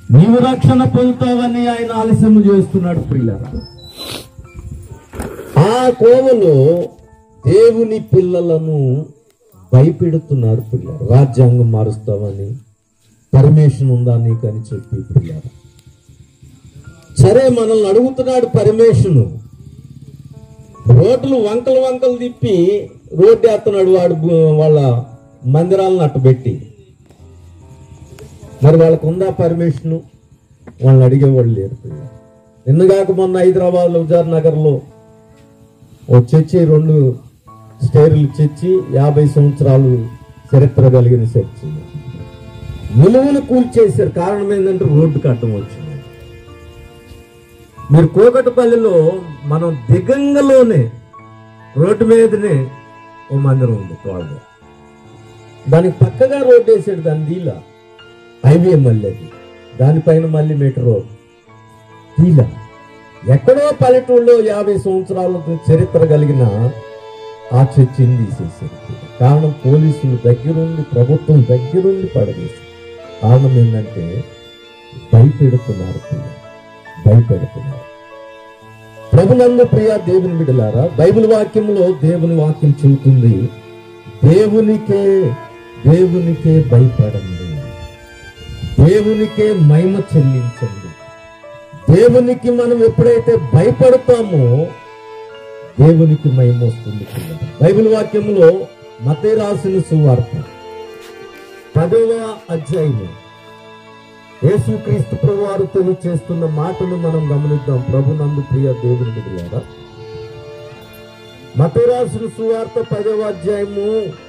నీవు రక్షణ పొందుతావని ఆయన ఆలస్యం చేస్తున్నాడు ప్రియులారా ఆ కోవలో దేవుని పిల్లలను భయపెడుతున్నారు పిల్లలు రాజ్యాంగం మారుస్తామని పర్మిషన్ ఉందా నీకు అని చెప్పి పిల్లలు సరే మనల్ని అడుగుతున్నాడు పర్మిషన్ రోడ్లు వంకలు వంకలు తిప్పి రోడ్డు వేస్తున్నాడు వాడు బు- వాళ్ళ మందిరాలను అట్టబెట్టి మరి వాళ్ళకు ఉందా పర్మిషన్ వాళ్ళని అడిగేవాళ్ళు లేరు పిల్ల నిన్నగాక మొన్న హైదరాబాద్ హుజార్ నగర్లో ఓ చర్చి రెండు స్టేర్లు చర్చి యాభై సంవత్సరాలు చరిత్ర కలిగిన చర్చి నిలువను కూల్చేశారు కారణం ఏంటంటే రోడ్డు కట్టం వచ్చింది మీరు కోకటపల్లిలో మనం దిగంగలోనే రోడ్డు మీదనే ఓ మందిరం ఉంది తోడగా దానికి పక్కగా రోడ్డు వేసాడు దాని దీలా హైవే మళ్ళీ అది దానిపైన మళ్ళీ మీటర్ రోడ్ తీలా ఎక్కడో పల్లెటూళ్ళలో యాభై సంవత్సరాల చరిత్ర కలిగిన ఆ చర్చిని తీసేసారు కారణం పోలీసులు దగ్గరుండి ప్రభుత్వం దగ్గరుండి పడవేసి కారణం ఏంటంటే భయపెడుతున్నారు పిల్లలు భయపెడుతున్నారు ప్రభునందు ప్రియ దేవుని బిడ్డలారా బైబిల్ వాక్యంలో దేవుని వాక్యం చెబుతుంది దేవునికే దేవునికే భయపడండి దేవునికే మహిమ చెల్లించండి దేవునికి మనం ఎప్పుడైతే భయపడతామో దేవునికి మహిమ వస్తుంది పిల్లలు. బైబిల్ వాక్యంలో మతే రాసిన సువార్త పదవ అధ్యాయము యేసుక్రీస్తు ప్రభు వారు తెలియచేస్తున్న మాటను మనం గమనిద్దాం ప్రభు నందు ప్రియ దేవుని బిడ్డలారా మతే రాసిన సువార్త పదవ అధ్యాయము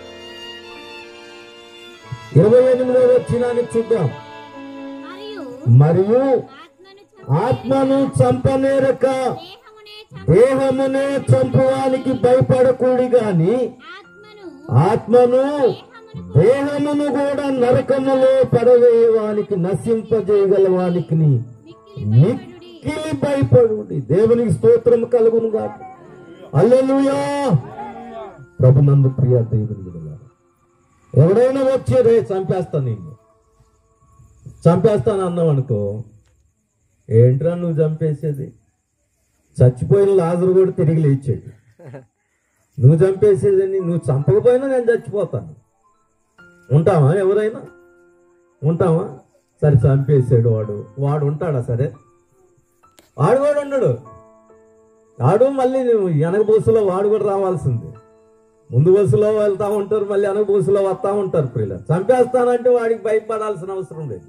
ఇరవై ఎనిమిదవ వచ్చినాన్ని చూద్దాం మరియు మరియు ఆత్మను ఆత్మను చంపనేరక దేహమునే దేహమునే చంపువానికి భయపడకూడి గాని ఆత్మను ఆత్మను దేహమును కూడా నరకములో పడవేయవానికి నశింపజేయగలవానికి మిక్కిలి భయపడుడి దేవునికి స్తోత్రం కలుగును గాక అల్లెలుయా ప్రభునందు ప్రియ దేవుని విడుదల ఎవడైనా వచ్చి రే చంపేస్తా నిన్ను చంపేస్తాను అన్నావు అనుకో ఏంట్రా నువ్వు చంపేసేది చచ్చిపోయిన లాజరు కూడా తిరిగి లేచాడు నువ్వు చంపేసేదని నువ్వు చంపకపోయినా నేను చచ్చిపోతాను ఉంటావా ఎవరైనా ఉంటావా సరే చంపేసాడు వాడు వాడు ఉంటాడా సరే వాడు కూడా ఉండడు వాడు మళ్ళీ నువ్వు వెనక బస్సులో వాడు కూడా రావాల్సిందే ముందు బస్సులో వెళ్తా ఉంటారు మళ్ళీ వెనక బస్సులో వస్తా ఉంటారు ప్రియుల చంపేస్తానంటే వాడికి భయపడాల్సిన అవసరం లేదు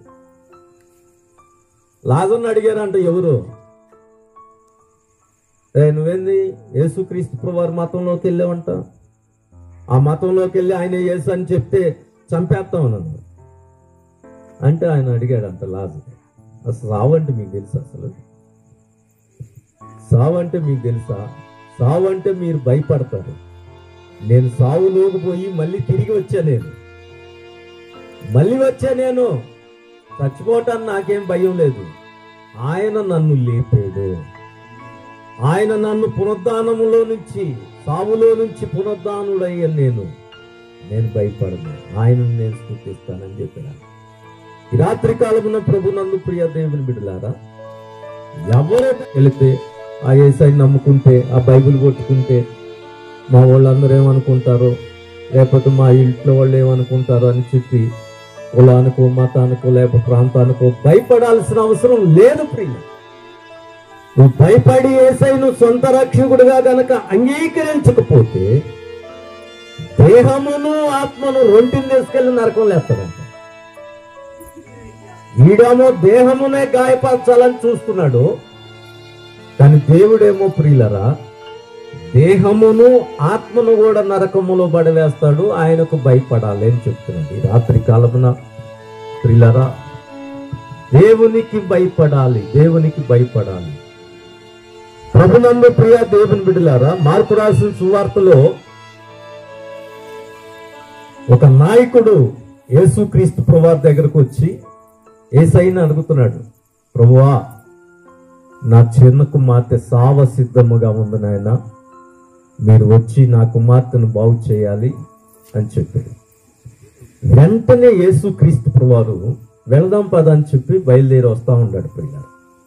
లాజర్ని అడిగారంట ఎవరు ఏ నువ్వేంది యేసుక్రీస్తు ప్రభువారి మతంలోకి వెళ్ళావంట ఆ మతంలోకి వెళ్ళి ఆయన యేసు అని చెప్తే చంపేస్తాం నన్ను అంటే ఆయన అడిగాడంట లాజర్ అసలు సావు అంటే మీకు తెలుసా అసలు సావు అంటే మీకు తెలుసా సావు అంటే మీరు భయపడతారు నేను సావులోకి పోయి మళ్ళీ తిరిగి వచ్చా నేను మళ్ళీ వచ్చా నేను చచ్చిపోవటానికి నాకేం భయం లేదు ఆయన నన్ను లేపాడు ఆయన నన్ను పునరుద్ధానములో నుంచి సావులో నుంచి పునరుద్ధానుడయ్యాను నేను నేను భయపడను ఆయనను నేను స్థుతిస్తానని చెప్పాను ఈ రాత్రి కాలమున ప్రభు నందు ప్రియ దేవుని బిడ్డలారా ఎవరైనా వెళితే ఆ ఏసై నమ్ముకుంటే ఆ బైబిల్ కొట్టుకుంటే మా వాళ్ళందరూ ఏమనుకుంటారో లేకపోతే మా ఇంట్లో వాళ్ళు ఏమనుకుంటారో అని చెప్పి కులానికో మతానికో లేకపోతే ప్రాంతానికో భయపడాల్సిన అవసరం లేదు ప్రియ నువ్వు భయపడి ఏసై నువ్వు సొంత రక్షకుడిగా గనక అంగీకరించకపోతే దేహమును ఆత్మను రొంటిని తీసుకెళ్లి నరకం లేస్తాడంట ఈడేమో దేహమునే గాయపరచాలని చూస్తున్నాడు కానీ దేవుడేమో ప్రియులరా దేహమును ఆత్మను కూడా నరకములో పడవేస్తాడు ఆయనకు భయపడాలి అని చెప్తున్నాడు ఈ రాత్రి కాలమున ప్రియులరా దేవునికి భయపడాలి దేవునికి భయపడాలి ప్రభునందు ప్రియ దేవుని బిడ్డలారా మార్పు రాసిన సువార్తలో ఒక నాయకుడు యేసుక్రీస్తు ప్రభువారి దగ్గరకు వచ్చి ఏసైని అడుగుతున్నాడు ప్రభువా నా చిన్న కుమార్తె సావ సిద్ధముగా ఉంది నాయన మీరు వచ్చి నా కుమార్తెను బాగు చేయాలి అని చెప్పాడు వెంటనే యేసుక్రీస్తు ప్రభువారు వెళదాం పద అని చెప్పి బయలుదేరి వస్తా ఉన్నాడు పిల్లలు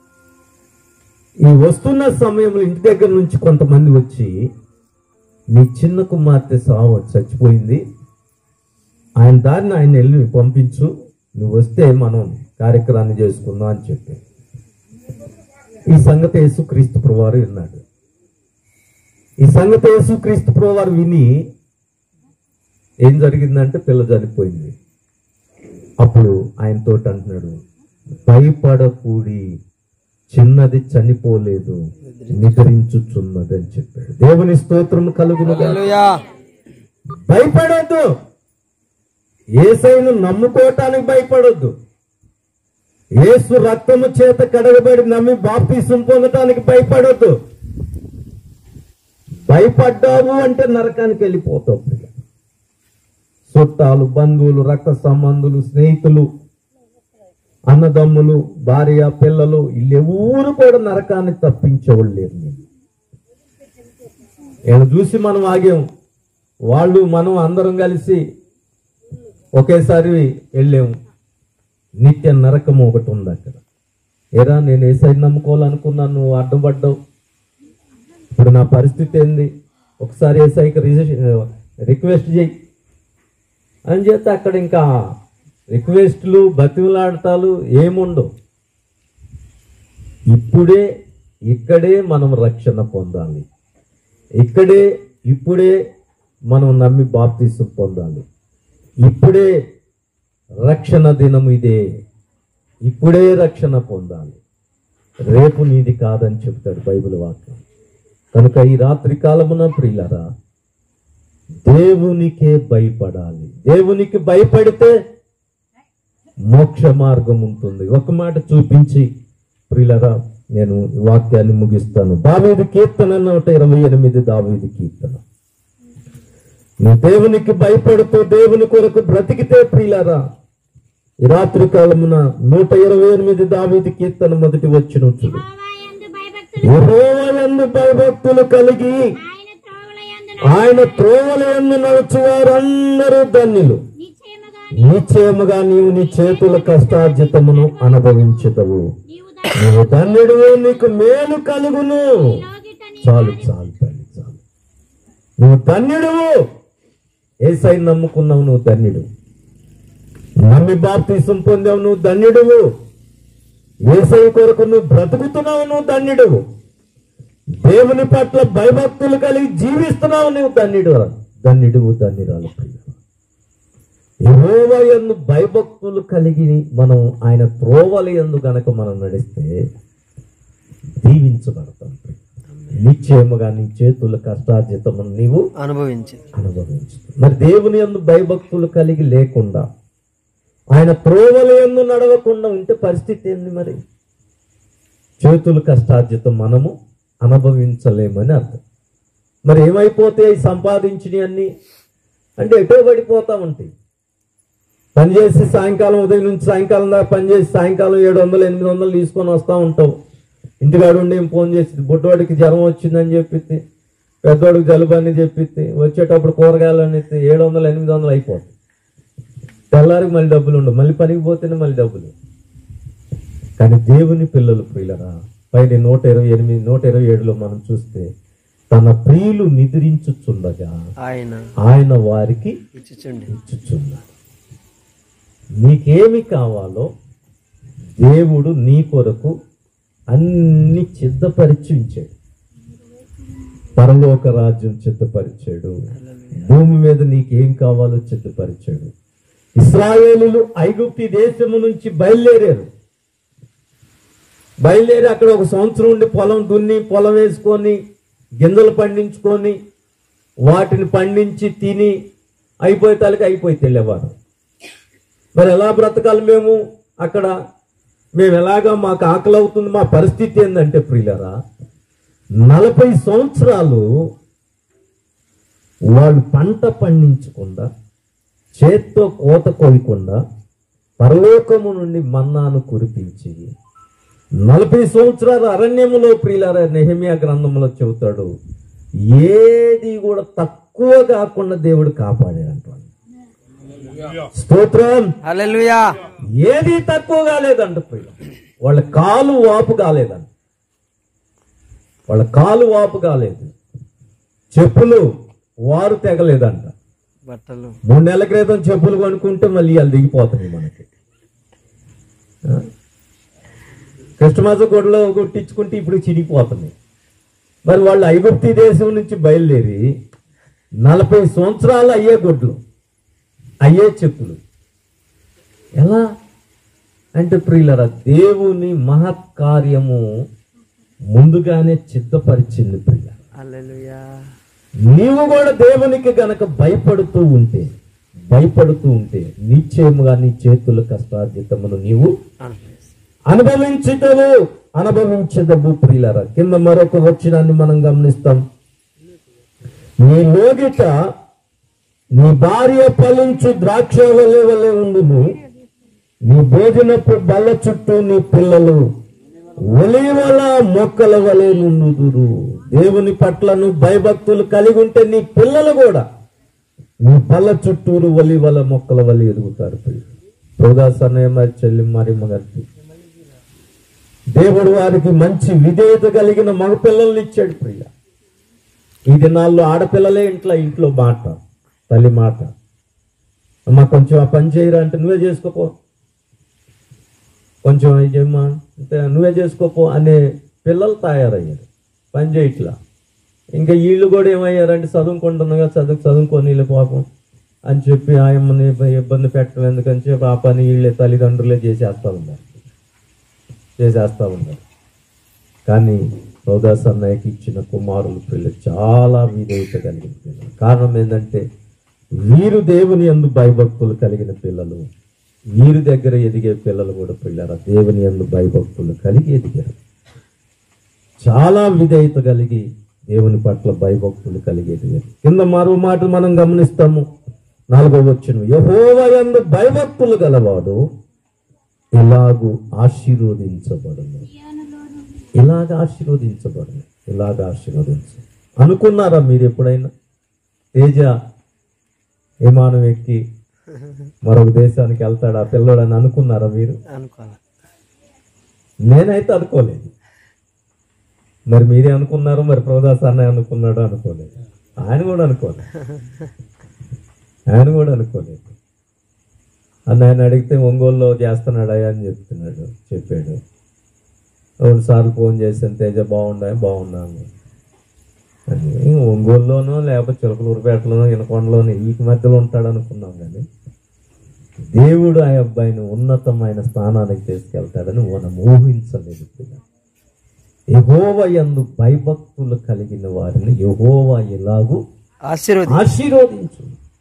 ఈ వస్తున్న సమయంలో ఇంటి దగ్గర నుంచి కొంతమంది వచ్చి నీ చిన్న కుమార్తె సావ చచ్చిపోయింది ఆయన దారిని ఆయన వెళ్ళి పంపించు నువ్వు వస్తే మనం కార్యక్రమాన్ని చేసుకుందాం అని చెప్పి ఈ సంగతి యేసుక్రీస్తు ప్రభువారు విన్నాడు ఈ సంగతి యేసుక్రీస్తు ప్రభువారు విని ఏం జరిగిందంటే పిల్ల చనిపోయింది అప్పుడు ఆయన తోటి అంటున్నాడు భయపడకూడి చిన్నది చనిపోలేదు నిద్రించుచున్నది అని చెప్పాడు దేవుని స్తోత్రం కలుగునుగా హల్లెలూయా భయపడొద్దు ఏసైను నమ్ముకోవటానికి భయపడొద్దు ఏసు రక్తము చేత కడగబడి నమ్మి బాప్తీసం పొందటానికి భయపడొద్దు భయపడ్డావు అంటే నరకానికి వెళ్ళిపోతావు ప్రియ. చుట్టాలు బంధువులు రక్త సంబంధులు స్నేహితులు అన్నదమ్ములు భార్య పిల్లలు వీళ్ళెవరు కూడా నరకాన్ని తప్పించేవాళ్ళు లేరు నేను నేను చూసి మనం ఆగాం వాళ్ళు మనం అందరం కలిసి ఒకేసారి వెళ్ళాము నిత్య నరకం ఒకటి ఉంది అక్కడ ఏరా నేను ఏ సైడ్ నమ్ముకోవాలనుకున్నాను నువ్వు అడ్డుపడ్డావు ఇప్పుడు నా పరిస్థితి ఏంది ఒకసారి ఏసైకి రిక్వెస్ట్ చేయి అని చేస్తే అక్కడ ఇంకా రిక్వెస్ట్లు బతిమలాడతాలు ఏముండవు ఇప్పుడే ఇక్కడే మనం రక్షణ పొందాలి ఇక్కడే ఇప్పుడే మనం నమ్మి బాప్తీసం పొందాలి ఇప్పుడే రక్షణ దినం ఇదే ఇప్పుడే రక్షణ పొందాలి రేపు నీది కాదని చెప్తాడు బైబిల్ వాక్యం కనుక ఈ రాత్రి కాలమున ప్రియులరా దేవునికే భయపడాలి దేవునికి భయపడితే మోక్ష మార్గం ఉంటుంది ఒక మాట చూపించి ప్రియులరా నేను ఈ వాక్యాన్ని ముగిస్తాను దావీదు కీర్తన నూట ఇరవై ఎనిమిది దావీదు కీర్తన నువ్వు దేవునికి భయపడుతూ దేవుని కొరకు బ్రతికితే ప్రియులరా ఈ రాత్రి కాలమున నూట ఇరవై ఎనిమిది దావీదు కీర్తన మొదటి వచ్చిన చూడు యెహోవాయందు భయభక్తులు యెహోవాయందు భయభక్తులు కలిగి ఆయన త్రోవలయందు ఆయన త్రోవలయందు నడుచువారందరూ ధన్యులు నిశ్చయముగా నిశ్చయముగా నీవు నీ చేతుల కష్టార్జితమును అనుభవించదవు నీవు నీవు ధన్యుడు నీకు మేలు కలుగును దానిలోగిట నీ చాలు చాలు తల్లి చాలు నువ్వు ధన్యుడు ఏసై నమ్ముకున్నావు నువ్వు ధన్యుడు నమ్మి బాప్తీసం పొందావు నువ్వు ధన్యుడువు ఏసై కొరకు నువ్వు బ్రతుకుతున్నావు నువ్వు ధన్యుడువు దేవుని పట్ల భయభక్తులు కలిగి జీవిస్తున్నావు నువ్వు ధన్యుడు ధన్యుడువు ధన్యురాలు ప్రియ యెహోవా యందు భయభక్తులు కలిగి మనం ఆయన త్రోవల యందు గనక మనం నడిస్తే దీవించబడతాం నిశ్చయముగా నీ చేతుల కష్టార్జితమును నీవు అనుభవించి అనుభవించు మరి దేవుని యందు భయభక్తులు కలిగి లేకుండా ఆయన త్రోవల యందు నడవకుండా ఉంటే పరిస్థితి ఏంది మరి చేతుల కష్టార్జితం మనము అనుభవించలేమని అర్థం మరి ఏమైపోతే సంపాదించినవి అన్ని అంటే ఎటో పడిపోతా ఉంటాయి పనిచేసి సాయంకాలం ఉదయం నుంచి సాయంకాలం దాకా పనిచేసి సాయంకాలం ఏడు వందలు ఎనిమిది వందలు తీసుకొని వస్తూ ఉంటావు ఇంటికాడ ఉండి ఏం ఫోన్ చేసి బుడ్డవాడికి జ్వరం వచ్చిందని చెప్పితే పెద్దవాడికి జలుబు అని చెప్పితే వచ్చేటప్పుడు కూరగాయలు అని ఏడు వందలు ఎనిమిది వందలు అయిపోతాయి తెల్లారికి మళ్ళీ డబ్బులు ఉండవు మళ్ళీ పనికి పోతేనే మళ్ళీ డబ్బులు కానీ దేవుని పిల్లలు ప్రియులరా పైన నూట ఇరవై ఎనిమిది నూట ఇరవై ఏడులో మనం చూస్తే తన ప్రియులు నిద్రించుచుండగా ఆయన ఆయన వారికి ఇచ్చుచుండి ఇచ్చుచున్నాడు నీకేమి కావాలో దేవుడు నీ కొరకు అన్ని సిద్ధపరిచి ఉంచాడు పరలోక రాజ్యం సిద్ధపరిచాడు భూమి మీద నీకేం కావాలో సిద్ధపరిచాడు ఇస్రాయేలులు ఐగుప్తి దేశము నుంచి బయలుదేరారు బయలుదేరి అక్కడ ఒక సంవత్సరం ఉండి పొలం దున్ని పొలం వేసుకొని గింజలు పండించుకొని వాటిని పండించి తిని అయిపోయి తలకి అయిపోయి తెలియవారు మరి ఎలా బ్రతకాలి మేము అక్కడ మేము ఎలాగా మాకు ఆకలి అవుతుంది మా పరిస్థితి ఏంటంటే ప్రియులరా నలభై సంవత్సరాలు వాళ్ళు పంట పండించకుండా చేత్తో కోత కోయకుండా పరలోకము నుండి మన్నాను కురిపించి నలభై సంవత్సరాల అరణ్యములో ప్రియులారా నెహమియా గ్రంథంలో చెబుతాడు ఏది కూడా తక్కువ కాకుండా దేవుడు కాపాడాడంట స్తోత్రం హల్లెలూయా ఏది తక్కువ కాలేదంట ప్రియ వాళ్ళ కాలు వాపు కాలేదంట వాళ్ళ కాలు వాపు కాలేదు చెప్పులు వారు తెగలేదంట బట్టలు మూడు నెలల క్రితం చెప్పులు కొనుక్కుంటే మళ్ళీ వాళ్ళు దిగిపోతున్నాయి మనకి ఆ? క్రిస్టమస్ గొడవలో కొట్టించుకుంటే ఇప్పుడు చిరిగిపోతున్నాయి మరి వాళ్ళు ఐగుప్తి దేశం నుంచి బయలుదేరి నలభై సంవత్సరాలు అయ్యే గొడ్లు అయ్యే చెప్పులు ఎలా అంటే ప్రియులరా దేవుని మహత్ కార్యము ముందుగానే సిద్ధపరిచింది ప్రియ హల్లెలూయా నీవు కూడా దేవునికి గనక భయపడుతూ ఉంటే భయపడుతూ ఉంటే నిశ్చయముగా నీ చేతుల కష్టార్జితమును నీవు అనుభవించుటవు అనుభవించదవు ప్రియులరా కింద మరొక వచ్చినాన్ని మనం గమనిస్తాం నీ లోగిట నీ భార్య ఫలించు ద్రాక్ష వలె వలె ఉండును నీ భోజనపు బల్ల చుట్టూ నీ పిల్లలు ఒలివల మొక్కల వలె నుండుదురు దేవుని పట్లను భయభక్తులు కలిగి ఉంటే నీ పిల్లలు కూడా నీ బల్ల చుట్టూరు ఒలివల మొక్కల వలె ఎదుగుతారు ప్రోదాసనయ మరి చెల్లి మరి మగర్తి దేవుడు వారికి మంచి విధేయత కలిగిన మగపిల్లల్ని ఇచ్చాడు ప్రియ ఈ దినాల్లో ఆడపిల్లలే ఇంట్లో ఇంట్లో మాట తల్లి మాట అమ్మ కొంచెం ఆ పని చేయరా అంటే నువ్వే చేసుకోపో కొంచెం ఇదేమ్మా అంటే నువ్వే చేసుకోపో అనే పిల్లలు తయారయ్యారు పని చేయట్లా ఇంకా వీళ్ళు కూడా ఏమయ్యారంటే చదువుకుంటున్నాగా చదువు చదువుకొని వీళ్ళు పాపం అని చెప్పి ఆయమ్మని ఇబ్బంది పెట్టడం ఎందుకని చెప్పి ఆ పని వీళ్ళే తల్లిదండ్రులే చేసేస్తా ఉన్నారు చేసేస్తా ఉన్నారు కానీ సౌదాస్ అన్నయ్యకి ఇచ్చిన కుమారులు పిల్లలు చాలా విధేయత కలిగిన పిల్లలు కారణం ఏంటంటే వీరు దేవుని ఎందు భయభక్తులు కలిగిన పిల్లలు వీరి దగ్గర ఎదిగే పిల్లలు కూడా పిల్లరా దేవుని ఎందు భయభక్తులు కలిగి ఎదిగారు చాలా విధేయత కలిగి దేవుని పట్ల భయభక్తులు కలిగి ఎదిగారు కింద మరో మాట మనం గమనిస్తాము నాలుగో వచ్చిన యహోవ ఎందు భయభక్తులు గలవాడు ఇలాగు ఆశీర్వదించబడును ఇలాగ ఆశీర్వదించబడును ఇలాగ ఆశీర్వదించు అనుకున్నారా మీరు ఎప్పుడైనా తేజ విమానం ఎక్కి మరొక దేశానికి వెళ్తాడు ఆ పిల్లడని అనుకున్నారా మీరు అనుకోవాలి నేనైతే అనుకోలేదు మరి మీరే అనుకున్నారు మరి ప్రోదాస్ అన్నయ్య అనుకున్నాడు అనుకోలేదు ఆయన కూడా అనుకోలేదు ఆయన కూడా అనుకోలేదు అన్న ఆయన అడిగితే ఒంగోలులో చేస్తున్నాడయ్యా అని చెప్తున్నాడు చెప్పాడు రెండు సార్లు ఫోన్ చేసాను తేజ బాగుండా బాగున్నాను అని ఒంగోలులోనో లేకపోతే చిలకలూరుపేటలోనో ఇనకొండలోనో ఈ మధ్యలో ఉంటాడు అనుకున్నాం కానీ దేవుడు ఆ అబ్బాయిని ఉన్నతమైన స్థానానికి తీసుకెళ్తాడని మనం ఊహించలేదు పిల్ల యహోవ యందు భయభక్తులు కలిగిన వారిని యహోవ ఎలాగూ ఆశీర్వది ఆశీర్వదించు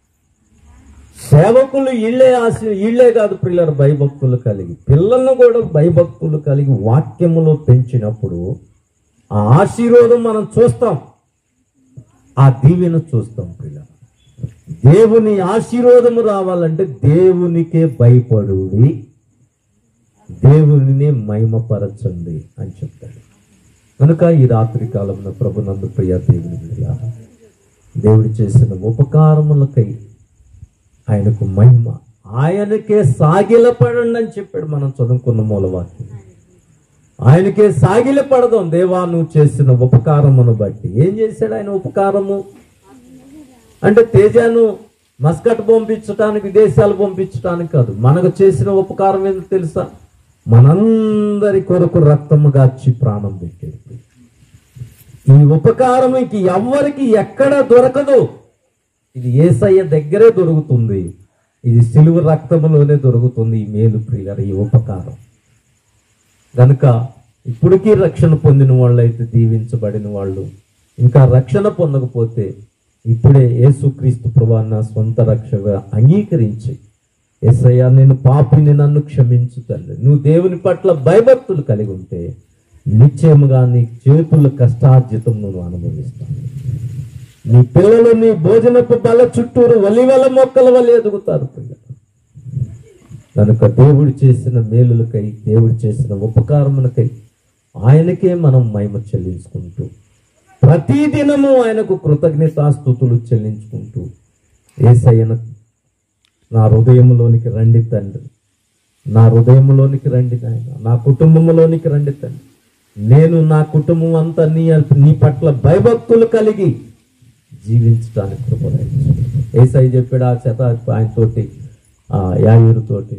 సేవకులు ఇళ్ళే ఆశీ ఇళ్ళే కాదు పిల్లలు భయభక్తులు కలిగి పిల్లలను కూడా భయభక్తులు కలిగి వాక్యములో పెంచినప్పుడు ఆ ఆశీర్వాదం మనం చూస్తాం ఆ దీవెన చూస్తాం పిల్లలు దేవుని ఆశీర్వాదము రావాలంటే దేవునికే భయపడుడి దేవునినే మహిమపరచండి అని చెప్తాడు కనుక ఈ రాత్రి కాలంలో ప్రభునందు ప్రియ దేవుని బిడ్డలారా, దేవుడు చేసిన ఉపకారములకై ఆయనకు మహిమ ఆయనకే సాగిలపడండి అని చెప్పాడు మనం చదువుకున్న మూలవాక్యం ఆయనకే సాగిలపడదాం దేవా నువ్వు చేసిన ఉపకారమును బట్టి ఏం చేశాడు ఆయన ఉపకారము అంటే తేజాను మస్కట్ పంపించడానికి విదేశాలు పంపించడానికి కాదు మనకు చేసిన ఉపకారం ఏంటో తెలుసా మనందరి కొరకు రక్తము గార్చి ప్రాణం పెట్టాడు ఈ ఉపకారం ఇంక ఎవ్వరికి ఎక్కడ దొరకదు ఇది ఏసయ్య దగ్గరే దొరుకుతుంది ఇది సిలువ రక్తములోనే దొరుకుతుంది ఈ మేలు ప్రియుల ఈ ఉపకారం గనుక ఇప్పటికీ రక్షణ పొందిన వాళ్ళు అయితే దీవించబడిన వాళ్ళు ఇంకా రక్షణ పొందకపోతే ఇప్పుడే యేసుక్రీస్తు ప్రభాన్న సొంత రక్షగా అంగీకరించి ఎస్ఐయా నేను పాపిని నన్ను క్షమించు తండ్రి నువ్వు దేవుని పట్ల భయభక్తులు కలిగి ఉంటే నిశ్చయముగా నీ చేతుల కష్టార్జితం నువ్వు అనుభవిస్తావు నీ పిల్లలు నీ భోజనపు బల చుట్టూరు ఒలివల మొక్కల వల్ల ఎదుగుతారు పిల్లలు కనుక దేవుడు చేసిన మేలులకై దేవుడు చేసిన ఉపకారములకై ఆయనకే మనం మహిమ చెల్లించుకుంటూ ప్రతి దినము ఆయనకు కృతజ్ఞతాస్థుతులు చెల్లించుకుంటూ ఏసయ్యను నా హృదయంలోనికి రండి తండ్రి నా హృదయంలోనికి రండి నాయన నా కుటుంబంలోనికి రండి తండ్రి నేను నా కుటుంబం అంతా నీ నీ పట్ల భయభక్తులు కలిగి జీవించడానికి కృపణించు ఏసై చెప్పాడు ఆ చేత ఆయనతోటి ఆ యాయూరుతోటి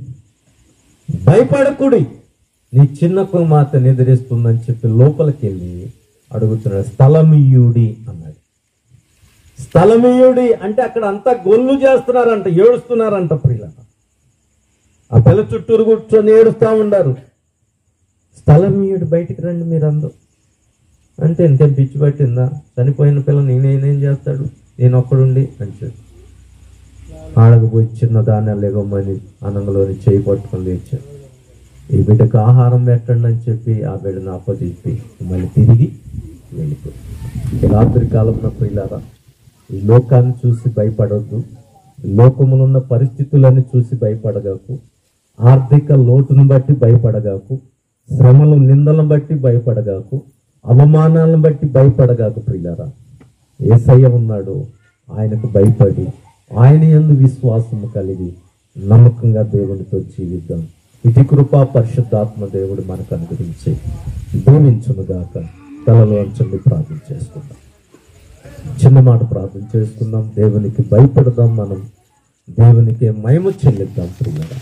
భయపడకుడి నీ చిన్న కుమార్తె నిద్రిస్తుందని చెప్పి లోపలికి వెళ్ళి అడుగుతున్నాడు స్థలమియుడి అన్నాడు స్థలమియుడి అంటే అక్కడ అంతా గొల్లు చేస్తున్నారంట ఏడుస్తున్నారంట ప్రియుల ఆ పిల్ల చుట్టూరు కూర్చొని ఏడుస్తా ఉండారు స్థలమియుడు బయటికి రండి మీరందరూ అంటే ఇంకేం పిచ్చి పట్టిందా చనిపోయిన పిల్ల నేనేం చేస్తాడు నేను ఒక్కడుండి అని చెప్పి ఆడకపోయి చిన్న ధాన్యాలు ఎగమని అన్నంలోని చేయి పట్టుకొని లేచాడు ఈ బిడ్డకు ఆహారం పెట్టండి అని చెప్పి ఆ బిడ్డను అప్పచెప్పి మళ్ళీ తిరిగి వెళ్ళిపోయి ఈ రాత్రి కాలంలో ప్రియులారా ఈ లోకాన్ని చూసి భయపడొద్దు ఈ లోకములో ఉన్న పరిస్థితులను చూసి భయపడగాకు ఆర్థిక లోటును బట్టి భయపడగాకు శ్రమలు నిందలను బట్టి భయపడగాకు అవమానాలను బట్టి భయపడగాకు ప్రియులారా ఏసయ్య ఉన్నాడు ఆయనకు భయపడి ఆయన యందు విశ్వాసము కలిగి నమ్మకంగా దేవునితో జీవిద్దాం ఇటు కృపా పరిశుద్ధాత్మ దేవుడు మనకు అనుగ్రహించి దీవించునుగాక తలలో అంచండి ప్రార్థన చేసుకుందాం చిన్న మాట ప్రార్థన చేసుకుందాం దేవునికి భయపడదాం మనం దేవునికి మహిమ చెల్లిద్దాం ప్రియులరా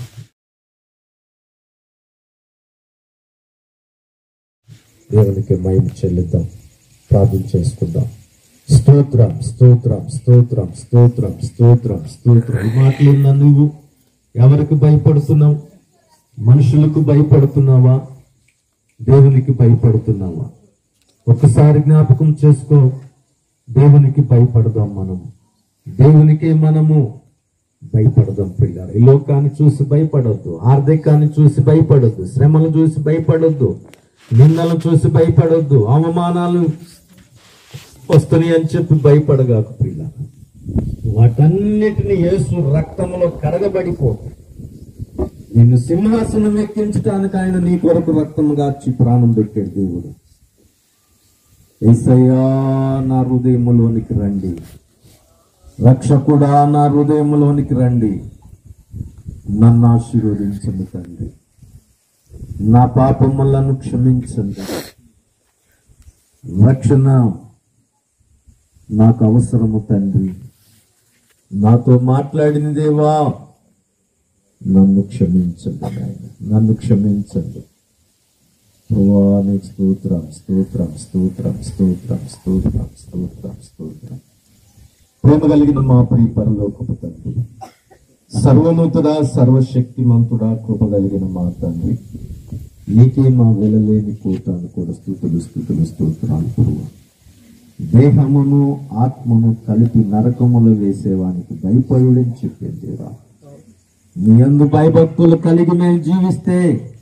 దేవునికి మహిమ చెల్లిద్దాం ప్రార్థన చేసుకుందాం స్తోత్రం స్తోత్రం స్తోత్రం స్తోత్రం స్తోత్రం స్తోత్రం ఈ మాటలు విన్నా నువ్వు ఎవరికి భయపడుతున్నావు మనుషులకు భయపడుతున్నావా దేవునికి భయపడుతున్నావా ఒకసారి జ్ఞాపకం చేసుకో దేవునికి భయపడదాం మనం దేవునికే మనము భయపడదాం పిల్లలు ఈ లోకాన్ని చూసి భయపడొద్దు ఆర్థికాన్ని చూసి భయపడొద్దు శ్రమలు చూసి భయపడొద్దు నిందలు చూసి భయపడొద్దు అవమానాలు వస్తున్నాయి అని చెప్పి భయపడగాకు పిల్ల వాటన్నిటిని యేసు రక్తంలో కడగబడిపోతుంది నిన్ను సింహాసనం ఎక్కించడానికి ఆయన నీ కొరకు రక్తం గార్చి ప్రాణం పెట్టాడు దేవుడు ఏసయ్యా నా హృదయములోనికి రండి రక్షకుడా నా హృదయములోనికి రండి నన్ను ఆశీర్వదించండి తండ్రి నా పాపములను క్షమించండి రక్షణ నాకు అవసరము తండ్రి నాతో మాట్లాడిన దేవా నన్ను క్షమించండి నాయన నన్ను క్షమించండి ప్రభువా, నీకు స్తోత్రం స్తోత్రం స్తోత్రం స్తోత్రం స్తోత్రం స్తోత్రం స్తోత్రం ప్రేమ కలిగిన మా ప్రియ పరలోకపు తండ్రి సర్వనూతుడా సర్వశక్తిమంతుడా కృప కలిగిన మా తండ్రి నీకే మా వెలలేని కోటాను కూడా స్థుతులు స్థుతులు స్తోత్రాలు పురుగు దేహమును ఆత్మను కలిపి నరకములో వేసేవానికి భయపడుడని చెప్పాను దేవా నీ అందు భయభక్తులు కలిగి మేము జీవిస్తే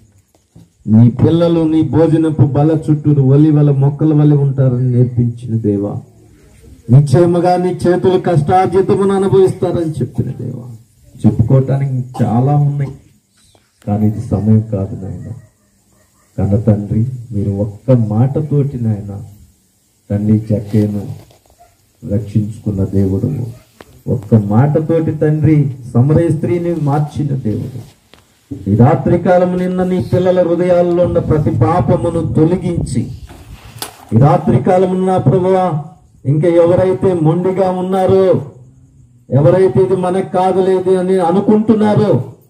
నీ పిల్లలు నీ భోజనపు బల చుట్టూరు ఒలివల మొక్కల వలె ఉంటారని నేర్పించిన దేవా నిశ్చయముగా నీ చేతులు కష్టార్జితమును అనుభవిస్తారని చెప్పిన దేవా చెప్పుకోవటానికి చాలా ఉన్నాయి కానీ ఇది సమయం కాదు నాయన కన్న తండ్రి మీరు ఒక్క మాటతోటి నాయన తండ్రి జక్కేను రక్షించుకున్న దేవుడు ఒక్క మాటతోటి తండ్రి సమరయ స్త్రీని మార్చిన దేవుడు ఈ రాత్రి కాలం నిన్న నీ పిల్లల హృదయాల్లో ఉన్న ప్రతి పాపమును తొలగించి ఈ రాత్రి కాలం నా ప్రభువా ఇంకా ఎవరైతే మొండిగా ఉన్నారో ఎవరైతే ఇది మనకు కాదులేదు అని అనుకుంటున్నారో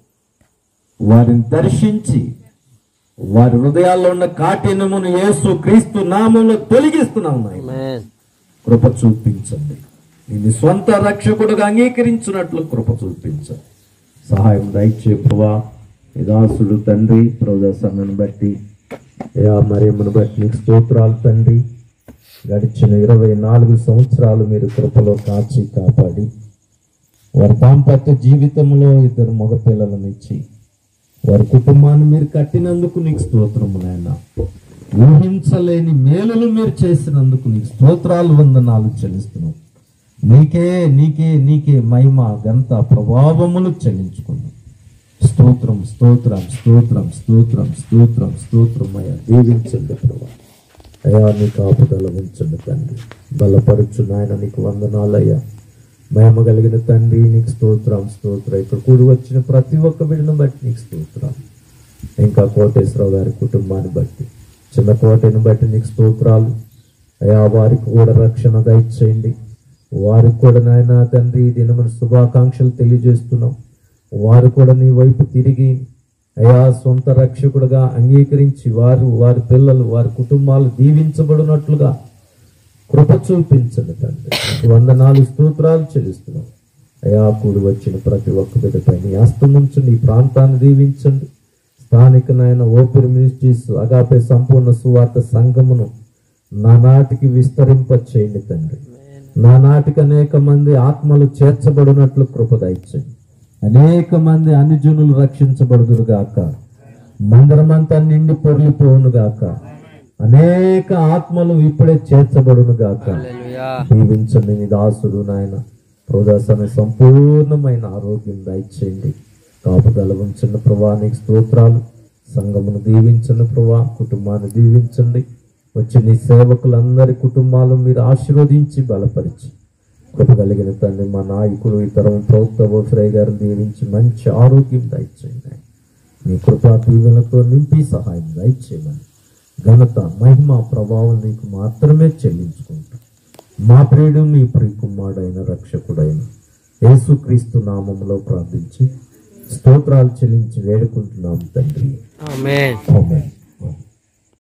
వారిని దర్శించి వారి హృదయాల్లో ఉన్న కాఠిన్యమును యేసు క్రీస్తు నామంలో తొలగిస్తున్నాం నాయన ఆమేన్ కృప చూపించండి నిన్ను స్వంత రక్షకుడుగా అంగీకరించినట్లు కృప చూపించండి సహాయం దయచే ప్రభా దాసుడు తండ్రి ప్రదర్శనను బట్టి యా మరియమ్మను బట్టి నీకు స్తోత్రాలు తండ్రి గడిచిన ఇరవై నాలుగు సంవత్సరాలు మీరు కృపలో కాచి కాపాడి వారి దాంపత్య జీవితంలో ఇద్దరు మగ పిల్లలను ఇచ్చి వారి కుటుంబాన్ని మీరు కట్టినందుకు నీకు స్తోత్రము నాయన ఊహించలేని మేలులు మీరు చేసినందుకు నీకు స్తోత్రాలు వందనాలు చెల్లిస్తున్నాం నీకే నీకే నీకే మహిమ గంత ప్రభావములు చెల్లించుకున్నాం స్తోత్రం స్తోత్రం స్తోత్రం స్తోత్రం స్తోత్రం స్తోత్రం అయ్యా దీవించండి ప్రభా అయ్యా నీ కాపుదల ఉంచండి తండ్రి బలపరచు నాయన నీకు వందనాలయ్యా మహిమ కలిగిన తండ్రి నీకు స్తోత్రం స్తోత్రం ఇక్కడ కూడి వచ్చిన ప్రతి ఒక్క బిడ్డను బట్టి నీకు స్తోత్రం ఇంకా కోటేశ్వరరావు గారి కుటుంబాన్ని బట్టి చిన్న కోటను బట్టి నీకు స్తోత్రాలు అయా వారికి కూడా రక్షణ దయచేయండి వారికి కూడా నాయన తండ్రి ఈ దినమున శుభాకాంక్షలు తెలియజేస్తున్నాం వారు కూడా నీ వైపు తిరిగి అయా సొంత రక్షకుడుగా అంగీకరించి వారు వారి పిల్లలు వారి కుటుంబాలు దీవించబడినట్లుగా కృప చూపించండి తండ్రి వందనాలు స్తోత్రాలు చెల్లిస్తున్నాం అయా కూడి వచ్చిన ప్రతి ఒక్క బిడ్డపై నీ హస్తం ఉంచండి ఈ ప్రాంతాన్ని దీవించండి స్థానిక నాయన ఓపిరి మినిస్ట్రీస్ అగాపే సంపూర్ణ సువార్త సంఘమును నానాటికి విస్తరింప చేయండి తండ్రి నానాటికి అనేక మంది ఆత్మలు చేర్చబడినట్లు కృప దయచేయండి అనేక మంది అనుజనులు రక్షించబడుదురు గాక మందరమంతా నిండి పొర్లిపోవును గాక అనేక ఆత్మలు ఇప్పుడే చేర్చబడును గాక హల్లెలూయా దీవించండి నీ దాసుడు నాయన ప్రోదాసన సంపూర్ణమైన ఆరోగ్యం దయచేయండి కాపుదల ఉంచండి ప్రభా నీకు స్తోత్రాలు సంఘమును దీవించండి ప్రభా కుటుంబాన్ని దీవించండి వచ్చి నీ సేవకులందరి కుటుంబాలను మీరు ఆశీర్వదించి బలపరిచి కృప కలిగిన తండ్రి మా నాయకుడు ఇతరం ప్రభుత్వ బోసరయ్య గారిని దీవించి మంచి ఆరోగ్యం దయచేయండి ఆయన. మీ కృపా దీవెనతో నింపి సహాయం దయచేయమని ఘనత మహిమ ప్రభావం నీకు మాత్రమే చెల్లించుకుంటాం మా ప్రియుడు మీ ప్రియకుమారుడైన రక్షకుడైన యేసుక్రీస్తు నామములో ప్రార్థించి స్తోత్రాలు చెల్లించి వేడుకుంటున్నాం తండ్రి ఆమేన్ ఆమేన్.